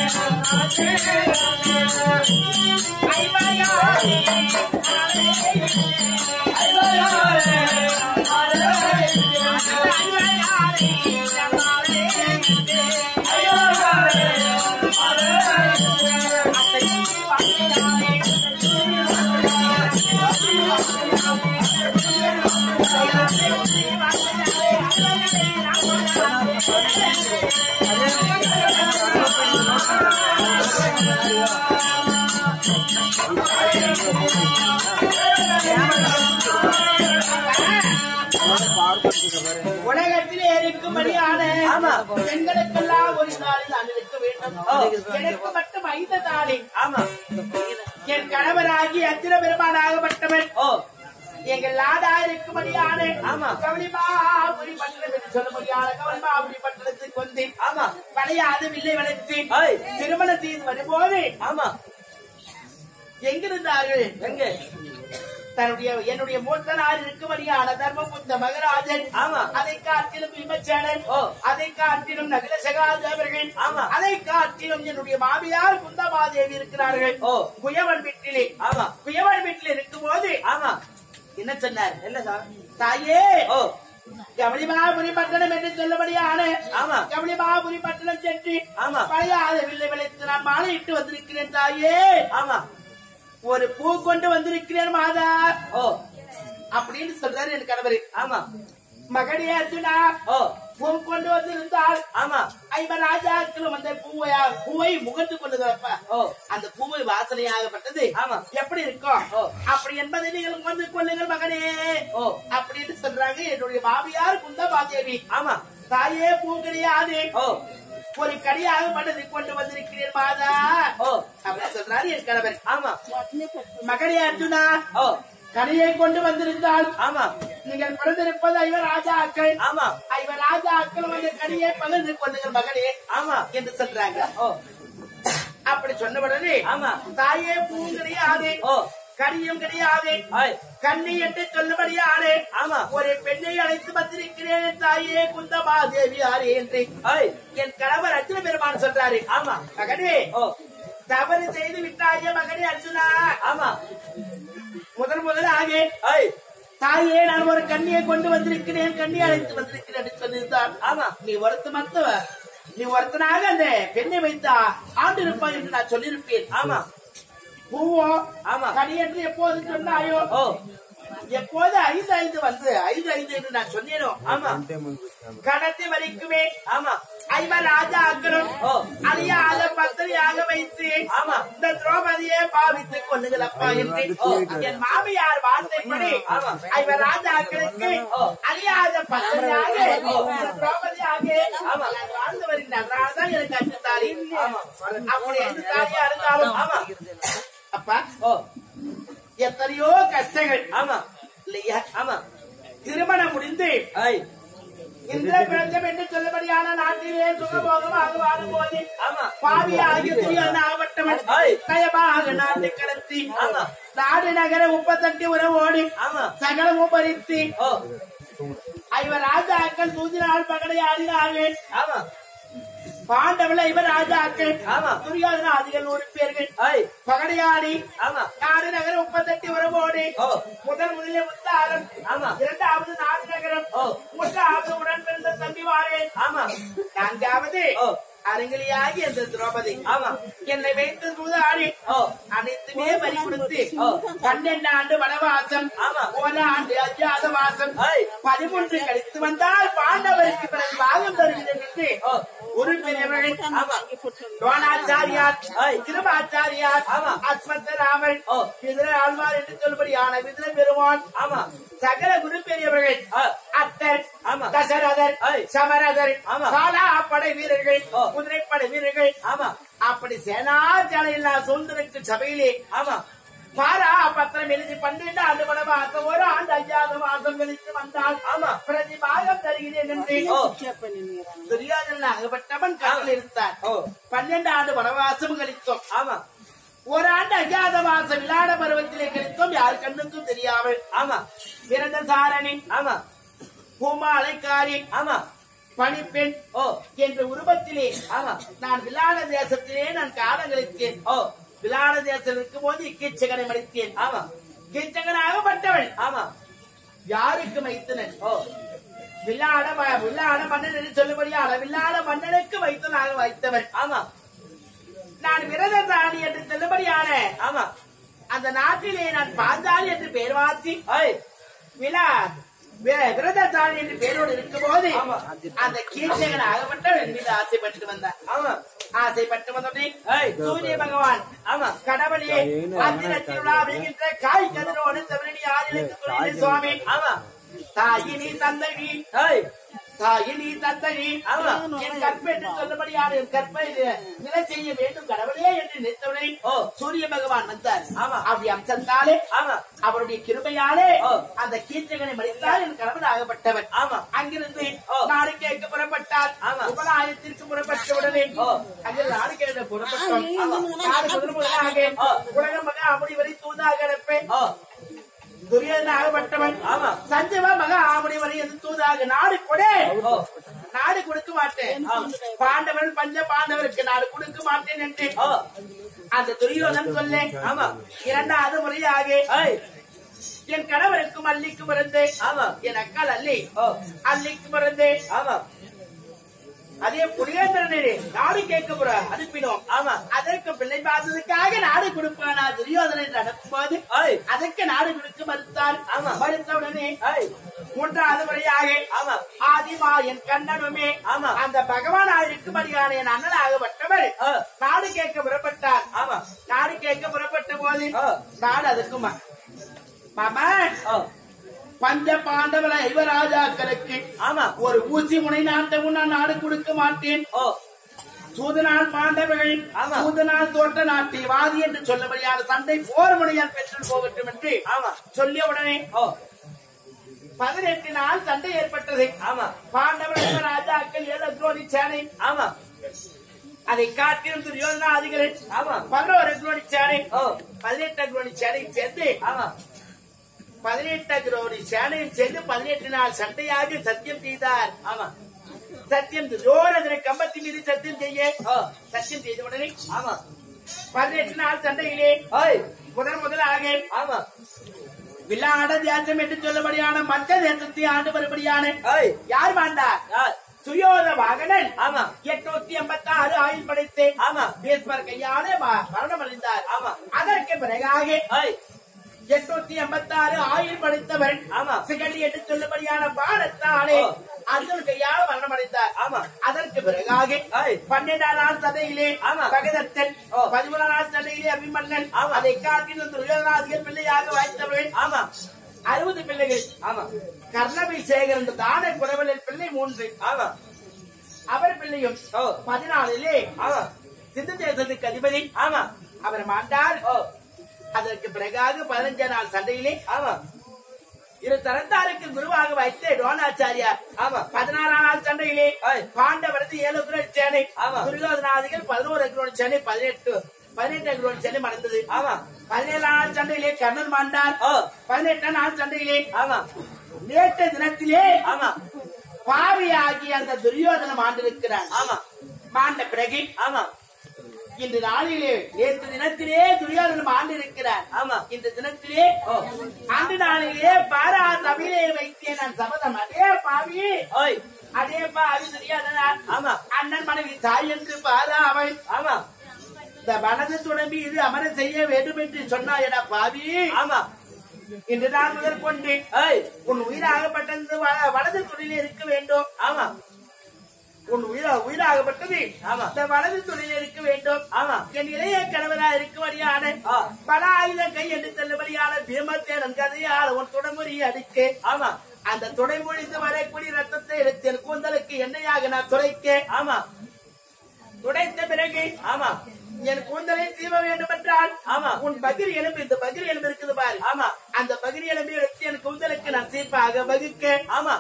உலகத்திலே இருக்கும்படியான ஆமா. பெண்களுக்கெல்லாம் ஒரு நாளில் நான் இருக்க வேண்டும் ஓ. எனக்கு மட்டும் ஐந்து நாளை ஆமா என் கணவராகி அத்திர பெருமானாகப்பட்டவன் ஓ எங்கள் நாடா இருக்கும்படியான ஆமா. கவலிமாபுரி பட்டணம் என்று சொல்லும்படியான கவலிமாபுரி பட்டணத்துக்கு வந்து ஆமா பழையாது வில்லை வளர்த்து ஐய். திருமணம் செய்து வரும்போது ஆமா எங்கிருந்தார்கள் எங்க தன்னுடைய என்னுடைய மூத்தனார் இருக்கும்படியான தர்மபுத்த மகராஜன் ஆமா. அதை காட்டிலும் விமர்சனன் ஓ. அதை காட்டிலும் நகர சகாதேவர்கள் ஆமா. அதை காட்டிலும் என்னுடைய மாமியார் குந்தமாதேவி இருக்கிறார்கள் ஓ. குயவன் வீட்டிலே ஆமா குயவன் வீட்டில் இருக்கும்போது ஆமா என்ன சொன்னார் என்ன சார் தாயே ஓ கவலிமாபுரி பட்டணம் என்று சொல்லபடியான ஆமா. கவலிமாபுரி பட்டணம் சென்று ஆமா. பழையாத வில்லை விளைத்து நான் மாலையிட்டு வந்திருக்கிறேன் தாயே ஆமா ஒரு பூ கொண்டு வந்திருக்கிறேன் மாதா ஓ அப்படின்னு சொல்றாரு என் கணவர் ஆமா மகனே அர்ஜுனா ஓ பூ கொண்டு வந்திருந்தால் ஆமா ஐவர் ராஜாக்களும் அந்த பூவை பூவை முகந்து கொள்ளுகிறப்ப ஓ அந்த பூவை வாசனையாகப்பட்டது ஆமா. எப்படி இருக்கும் ஓ. அப்படி என்பதை நீங்கள் முகந்து கொள்ளுங்கள் மகனே ஓ அப்படின்னு சொல்றாங்க என்னுடைய மாமியார் குந்தமாதேவி ஆமா தாயே பூ கிடையாது ஓ ஒரு கடியாகப்பட்டதை கொண்டு வந்திருக்கிறேன் மாதா ஓ அப்படின்னு சொல்றாரு என் கணவர் ஆமா மகனே அர்ஜுனா ஓ கனியை கொண்டு வந்திருந்தால் ஆமா நீங்கள் பிறந்திருப்பது ஐவர் ராஜாக்கள் ஆமா ஐவர் ராஜாக்கள் வந்து கனியை பகிர்ந்து கொள்ளுங்கள் மகனே ஆமா என்று சொல்றாங்க ஓ அப்படி சொன்ன உடனே ஆமா தாயே பூ கிடையாது ஓ கனியும் கிடையாது ஐய் கண்ணி என்று சொல்லும்படியானே ஆமா ஒரு பெண்ணை அழைத்து வந்திருக்கிறேன் தாயே குந்தமாதேவி யாரே என்று ஐய் என் கணவர் அர்ஜுன பெருமான் சொல்றாரு ஆமா மகனே ஓ தவறு செய்து விட்டாயே மகனே அர்ஜுனா ஆமா முதல் முதலாக ஐய் தாயே நான் ஒரு கண்ணியை கொண்டு வந்திருக்கிறேன் கண்ணி அழைத்து வந்திருக்கிறேன் என்று சொல்லியிருந்தான் ஆமா நீ ஒருத்த மத்தவ நீ ஒருத்தனாக அந்த பெண்ணை வைத்தா ஆண்டு இருப்பாய் என்று நான் சொல்லியிருப்பேன் ஆமா பூவோ ஆமா. கனி என்று எப்போது சொன்னாயோ ஓ எப்போது ஐந்து ஐந்து வந்து ஐந்து ஐந்து என்று நான் சொன்னேனோ ஆமா கணத்தை வரைக்குமே ஆமா ஐவர் ராஜா அக்கரும் ஓ. அழியாத பத்திரியாக வைத்து ஆமா. இந்த திரௌபதியை பாவித்துக் கொள்ளுங்கள் அப்பா என்று ஓ. என் மாமியார் வார்த்தைப்படி ஆமா. ஐவர் ராஜாக்களுக்கு ஓ. அழியாத பத்திரியாக ஓ. இந்த திரௌபதியாக ஆமா. நான் வாழ்ந்து வருகிறேன் அதனால்தான் எனக்கு அஞ்சு தாலி ஆமா. அப்படி எந்த தாலியா இருந்தாலும் ஆமா அப்பா ஓ எத்தனையோ கஷ்டங்கள் ஆமா இல்லையா ஆமா திருமணம் முடிந்து ஐய் இந்திர பிரஞ்சம் என்று சொல்லபடியான நாட்டிலே சுகபோகமாக வாழும் போது ஆமா பாவியாகிய துரியோதனாகப்பட்டவன் ஐய். நயமாக நாட்டை கடத்தி ஆமா. நாடு நகர முப்பத்தெட்டு உறவோடு ஆமா சகலமும் பறித்து ஓ ஐவர் ராஜாக்கள் தூதினால் பகடை ஆடினார்கள் ஆமா பாண்டவள இவர் ராஜாக்கள் ஆமா. துரியோதனாதிகள் நூறு பேர்கள் ஐய் பகடையாடி ஆமா நாடு நகர முப்பத்தெட்டு உறவோடு ஓ முதல் முதலில் முத்தாரம் ஆமா. இரண்டாவது நாடு நகரம் ஓ. மூன்றாவது உடன் பிறந்த தம்பிவாரே ஆமா நான்காவது ஓ. அரங்கிலியாகி அந்த திரௌபதி ஆமா என்னை வைத்து தூதாடி ஓ அனைத்துமே பறி கொடுத்து ஓ. பன்னெண்டு ஆண்டு வனவாசம் ஆமா. ஓல ஆண்டு அஜாத வாசம் ஐய். பதிமூன்று கழித்து வந்தால் பாண்டவருக்கு பிறகு பாகம் தருகிறேன் என்று ஓ ஒரு பெரியவர்கள் ஆமா துரோணாச்சாரியார் ஐய். திருமாச்சாரியார் ஆமா. அஸ்வத்தராமன் ஓ. விதுர ஆழ்வார் என்று சொல்படியான விதுர பெருமான் ஆமா சகல குரு பெரியவர்கள் ஆ. அத்தர் ஆமா. தசரதர் ஐய். சமரதர் ஆமா. காலா படை வீரர்கள் ஓ. குதிரைப்படை வீரர்கள் ஆமா அப்படி சேனாச்சாலையில்லா சுதந்திரக்கு சபையிலே ஆமா பாரா பத்திரம் எழுதி பன்னெண்டு ஆண்டு வனவாசம் ஒரு ஆண்டு அஞ்சாவது மாசம் கழித்து வந்தால் ஆமா. பிரதி பாகம் தருகிறேன் என்று ஓ துரியாதன் அகப்பட்டவன் கடலில் இருந்தான் ஓ பன்னெண்டு ஆண்டு வனவாசம் கழித்தோம் ஆமா ஒரு ஆண்டு அஜாத மாசம் விளையாட பருவத்திலே கழித்தோம் யார் கண்ணுக்கும் தெரியாமல் ஆமா பிறந்த சாரணி ஆமா பூமாலைக்காரி ஆமா பணிப்பெண் ஓ என்ற உருவத்திலே ஆமா நான் விளாட தேசத்திலே நான் காலங்களுக்கு ஓ விளாட தேசத்தில் இருக்கும் போது கீச்சகனை மடித்தேன் ஆமா கீச்சகனாகப்பட்டவன் ஆமா யாருக்கு மைத்தனன் ஓ வில்லாட ம- வில்லாட மன்னன் என்று சொல்லும்படியான வில்லாட மன்னனுக்கு வைத்தனாக வைத்தவன் ஆமா நான் விரததானி என்று சொல்லும்படியான ஆமா அந்த நாட்டிலே நான் பாஞ்சாலி என்று பெயர் மாற்றி ஐய் விழா வி- விரததானி என்று பெயரோடு இருக்கும்போது ஆமா. அந்த கீர்த்தகன் ஆகப்பட்டவன் என் மீது ஆசைப்பட்டு வந்தான் ஆமா ஆசைப்பட்டு வந்தோடனே ஏய். சூரிய பகவான் ஆமா கடவுளே அத்திரத்திலுள்ள அப்படிங்கின்ற காய் கதிரோடு தமிழனி ஆதிலுக்கு துணையிலே சுவாமி ஆமா தாயினி தந்தகி ஏய் தாயினி தந்தகி ஆமா. என் கற்பை என்று சொல்லபடியான என் கற்பை நிலை செய்ய வேண்டும் கடவுளே என்று நினைத்தவனை ஓ. சூரிய பகவான் வந்தார் ஆமா. அப்படி அம்சத்தாலே ஆமா அவருடைய கிருபையாலே ஓ. அந்த கீர்த்தகனை மடித்தால் என் கணவன் ஆகப்பட்டவன் ஆமா அங்கிருந்து ஓ. நாடு கேட்க புறப்பட்டார் ஆமா. உபநாயகத்திற்கு புறப்பட்ட உடனே ஓ. அங்கே நாடு கேட்க புறப்பட்டோம் ஆமா. நாடு முதல் முதலாக ஓ. உலக மகா அமுடி வரை தூதாக கிடப்பேன் ஓ துரியோதனாகப்பட்டவன் ஆமா. சஞ்சீவ மகா ஆமுடி வரை எது தூதாக நாடு கொடே ஓ நாடு கொடுக்க மாட்டேன் பாண்டவன் பஞ்ச பாண்டவருக்கு நாடு கொடுக்க மாட்டேன் என்று ஓ அந்த துரியோதன் சொல்ல ஆமா இரண்டாவது முறையாக ஏய் என் கணவருக்கு அல்லிக்கு பிறந்து ஆமா என் அக்கால் அல்லி ஓ அல்லிக்கு பிறந்து ஆமா அதே புரியாந்திரனே நாடு கேட்க போற அனுப்பினோம் ஆமா அதற்கு பிள்ளை பார்த்ததுக்காக நாடு கொடுப்பானா துரியோதனை என்று அனுப்பும்போது ஏய் அதற்கு நாடு கொடுக்க மறுத்தார் ஆமா. மறுத்த உடனே ஏய் மூன்றாவது முறையாக ஆமா ஆதிமா என் கண்ணனுமே ஆமா. அந்த பகவான் இருக்கும்படியான என் அண்ணனாகப்பட்டவர் ஆ. நாடு கேட்க புறப்பட்டார் ஆமா நாடு கேட்க புறப்பட்ட போது ஆ. நாடு அதுக்குமா மாமா ஓ பஞ்ச பாண்டவர ஐவராஜாக்களுக்கு ஆமா ஒரு ஊசி முனை நாட்டமும் நான் நாடு கொடுக்க மாட்டேன் ஓ சூதனால் பாண்டவர்கள் ஆமா. சூதனால் தோட்ட நாட்டை வாதி என்று சொல்லபடியான சண்டை போர் முனையால் பெற்று போகட்டும் என்று ஆமா சொல்லிய உடனே ஓ பதினெட்டு நாள் சண்டை ஏற்பட்டது ஆமா பாண்டவர்கள் ராஜாக்கள் ஏழு அக்ரோனி சேனை ஆமா அதை காட்டிலும் துரியோதனா அதிகாரி ஆமா பதினோரு அக்ரோனி சேனை ஓ பதினெட்டு அக்ரோனி சேனை சேர்ந்து ஆமா பதினெட்டு அக்ரோனி சேனையும் சேர்ந்து பதினெட்டு நாள் சண்டையாக சத்தியம் செய்தார் ஆமா சத்தியம் துரியோதனை கம்பத்தின் மீது சத்தியம் செய்ய ஓ சத்தியம் செய்த உடனே ஆமா பதினெட்டு நாள் சண்டையிலே ஏய் முதன் முதலாக ஆமா வில்லாட தியாசம் என்று சொல்லபடியான மற்ற தேசத்தை ஆண்டு வரும்படியான ஏய் யார் மாண்டார் யார் சுயோத வாகனன் ஆமா எட்நூத்தி எண்பத்தி ஆறு ஆயுள் படைத்து ஆமா பீஸ்மர் கையாலே ம- மரணம் அடைந்தார் ஆமா அதற்கு பிறகாக ஏய் எட்நூத்தி எண்பத்தி ஆறு ஆயுள் படைத்தவர் ஆமா சிகண்டி என்று சொல்லபடியான பாடத்தாலே ஓ. அர்ஜுன் கையால் மரணம் அடைந்தார் ஆமா அதற்கு பிறகாக ஏய் பன்னெண்டாம் நாள் சண்டையிலே ஆமா. பகதத்தன் ஓ. பதிமூணாம் நாள் சண்டையிலே அபிமன்னன் ஆமா. அதை காட்டிலும் துரியோதனாதிகள் பிள்ளையாக வாய்த்தவர்கள் ஆமா அறுபது பிள்ளைகள் ஆமா கர்ணபிஷேகர் என்ற தான குறவலில் பிள்ளை மூன்று ஆமா அவர் பிள்ளையும் ஓ பதினாலிலே ஆமா சிந்து தேசத்துக்கு அதிபதி ஆமா அவர் மாண்டார் ஓ அதற்கு பிறகாக பதினஞ்சாம் நாள் சண்டையிலே ஆமா இரு தரத்தாருக்கு குருவாக வைத்த ரோணாச்சாரியார் ஆமா பதினாறாம் நாள் சண்டையிலே ஏய். பாண்டவரது ஏழு குரோன் சேனை ஆமா. துரியோதனாதிகள் பதினோரு குரோன் சேனை பதினெட்டு பதினெட்டு குரோன் சேனை மறந்தது ஆமா பதினேழாம் நாள் சண்டையிலே கர்ணன் மாண்டார் ஓ பதினெட்டாம் நாள் சண்டையிலே ஆமா நேற்று தினத்திலே ஆமா பாவியாகி அந்த துரியோதனம் ஆண்டிருக்கிறார் ஆமா மாண்ட பிறகு ஆமா இன்று நாளிலே நேற்று தினத்திலே துரியோதனம் ஆண்டிருக்கிறார் ஆமா இந்த தினத்திலே ஓ அன்று நாளிலே பாரா தமிழே வைத்தேன் நான் சபதம் அதே பாவி ஓய் அதே பாவி துரியோதனா ஆமா அண்ணன் மனைவி தாய் என்று பாரா அவன் ஆமா இந்த வலது துணம்பி இது அமர செய்ய வேண்டும் என்று சொன்னாயடா பாவி ஆமா இன்று நான் முதல் கொண்டு ஏய் உன் உயிராகப்பட்டது வ- வலது துணியில் இருக்க வேண்டும் ஆமா உன் உயிரா உயிராகப்பட்டது ஆமா. இந்த வலது துணியில் இருக்க வேண்டும் ஆமா என் இளைய கணவரா இருக்கும்படியான ஆ. பல ஆயுதம் கை என்று செல்லும்படியான பீமத்தேனன் கதையால் உன் துடைமுறையை அடிக்க ஆமா அந்த துடைமொழிந்து வரக்கூடிய ரத்தத்தை எடுத்து என் கூந்தலுக்கு எண்ணெயாக நான் துடைக்க ஆமா துடைத்த பிறகு ஆமா என் கூந்தலை சீவ வேண்டும் என்றால் ஆமா உன் பகிர் எலும்பு இந்த பகிர் எலும்பு இருக்குது பாரு ஆமா அந்த பகிர் எலும்பை எடுத்து என் கூந்தலுக்கு நான் சீப்பாக வகுக்க ஆமா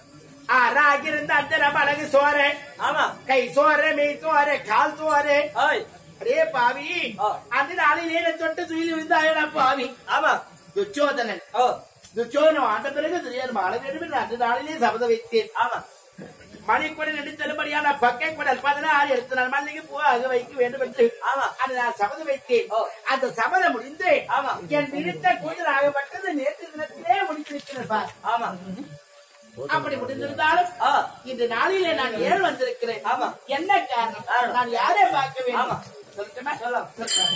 ஆறாகிருந்த அந்த அழகு சோறு ஆமா கை சோறு மெய் சோறு கால் சோறு ஓய் அரே பாவி ஆ. அந்த நாளில் ஏன தொட்டு துயில் விழுந்தாயடா பாவி ஆமா துச்சோதனன் ஓ துச்சோதனம் ஆண்ட பிறகு துரியோதனம் ஆள வேண்டும் என்று அன்று நாளிலே சபதம் வைத்தேன் ஆமா மணிக்குடன் நடித்தலும்படியான பக்கை குடல் பதினாறு எடுத்து நான் மல்லிகை பூ ஆக வைக்க வேண்டும் என்று ஆமா. அதை நான் சபதம் வைத்தேன் ஓ. அந்த சபதம் முடிந்து ஆமா. என் விருத்த கூந்தல் ஆகப்பட்டது நேற்று தினத்திலே முடித்திருக்கிறேன் பார். ஆமா அப்படி முடிந்திருந்தாலும் ஆ இந்த நாளிலே நான் ஏன் வந்திருக்கிறேன் ஆமா. என்ன காரணம் காரணம். நான் யாரை பார்க்க வேண்டும் ஆமா. சொல்லட்டுமா? சொல்லலாம்.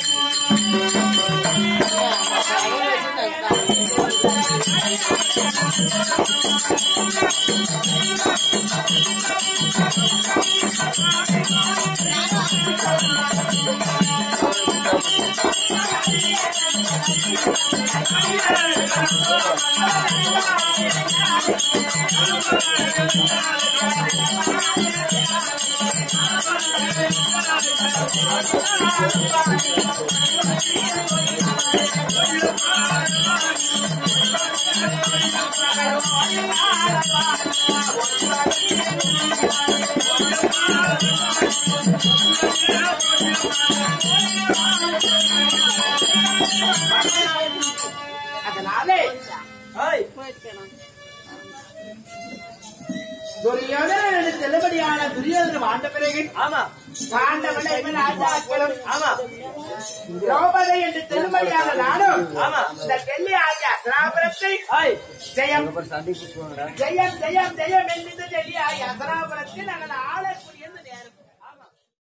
அதனாலே ஹாய் துரியோதனன் செல்லுபடியான துரியோதனம் ஆண்ட பிறகு ஆமா பாண்டவனை ராஜாக்களும் ஆமா திரௌபதி என்று செல்லுபடியான நானும் ஆமா. இந்த டெல்லி ஆகிய அசனாபுரத்தை ஹாய் ஜெயம் ஜெயம் ஜெயம் ஜெயம் என்று டெல்லி ஆகிய அசனாபுரத்தில் நாங்கள் ஆளக்கூடிய